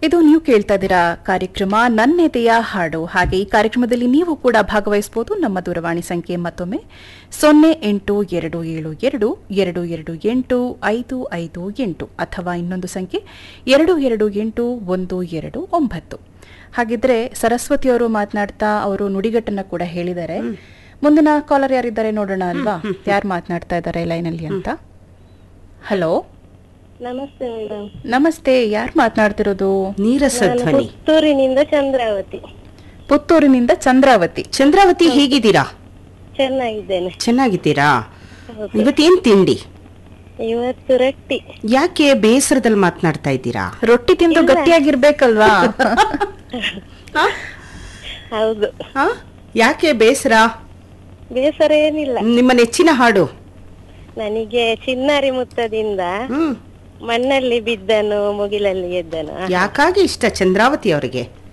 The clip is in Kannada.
ಇದು ನೀವು ಕೇಳ್ತಾ ಇದ್ದೀರಾ ಕಾರ್ಯಕ್ರಮ ನನ್ನೆದೆಯ ಹಾಡು ಹಾಗೆ ಈ ಕಾರ್ಯಕ್ರಮದಲ್ಲಿ ನೀವು ಕೂಡ ಭಾಗವಹಿಸಬಹುದು ನಮ್ಮ ದೂರವಾಣಿ ಸಂಖ್ಯೆ ಮತ್ತೊಮ್ಮೆ ಸೊನ್ನೆ ಎಂಟು ಎರಡು ಏಳು ಎರಡು ಎರಡು ಎರಡು ಎಂಟು ಐದು ಐದು ಎಂಟು ಅಥವಾ ಇನ್ನೊಂದು ಸಂಖ್ಯೆ ಎರಡು ಎರಡು ಎಂಟು ಒಂದು ಎರಡು ಒಂಬತ್ತು ಹಾಗಿದ್ರೆ ಸರಸ್ವತಿ ಅವರು ಮಾತನಾಡ್ತಾ ಅವರು ನುಡಿಗಟ್ಟನ್ನ ಕೂಡ ಹೇಳಿದ್ದಾರೆ ಮುಂದಿನ ಕಾಲರ್ ಯಾರಿದ್ದಾರೆ ನೋಡೋಣ ಅಲ್ವಾ ಯಾರು ಮಾತನಾಡ್ತಾ ಇದ್ದಾರೆ ಲೈನಲ್ಲಿ ಅಂತ ಹಲೋ ನಮಸ್ತೆ ಮೇಡಮ್ ನಮಸ್ತೆ ಯಾರು ಮಾತನಾಡ್ತಿರೋದು ನೀರಸ ನಾನು ಧ್ವನಿ ಪುತ್ತೂರಿನಿಂದ ಚಂದ್ರಾವತಿ ಪುತ್ತೂರಿನಿಂದ ಚಂದ್ರಾವತಿ ಚಂದ್ರಾವತಿ ಹೇಗಿದ್ದೀರಾ ಚೆನ್ನಾಗಿದ್ದೇನೆ ಚೆನ್ನಾಗಿದ್ದೀರಾ ಹೌದು. ಇವತ್ತೇನ್ ತಿಂಡಿ ಇವತ್ತು ರೊಟ್ಟಿ ಯಾಕೆ ಬೇಸರದಲ್ಲಿ ಮಾತನಾಡ್ತಾ ಇದ್ದೀರಾ ರೊಟ್ಟಿ ತಿಂದು ಗಟ್ಟಿಯಾಗಿರ್ಬೇಕಲ್ವಾ ಹೌದು ಆ? ಯಾಕೆ ಬೇಸರ ಬೇಸರ ಏನಿಲ್ಲ ನಿಮ್ಮ ನೆಚ್ಚಿನ ಹಾಡು ನನಗೆ ಚಿನ್ನಾರಿ ಮುತ್ತದಿಂದ ಹ್ಮ್ ಮಣ್ಣಲ್ಲಿ ಬಿದ್ದನು ಮುಗಿಲಲ್ಲಿ ಎದ್ದನು ಆ ಯಾಕಾಗಿ ಇಷ್ಟ ಚಂದ್ರಾವತಿ ಅವರಿಗೆ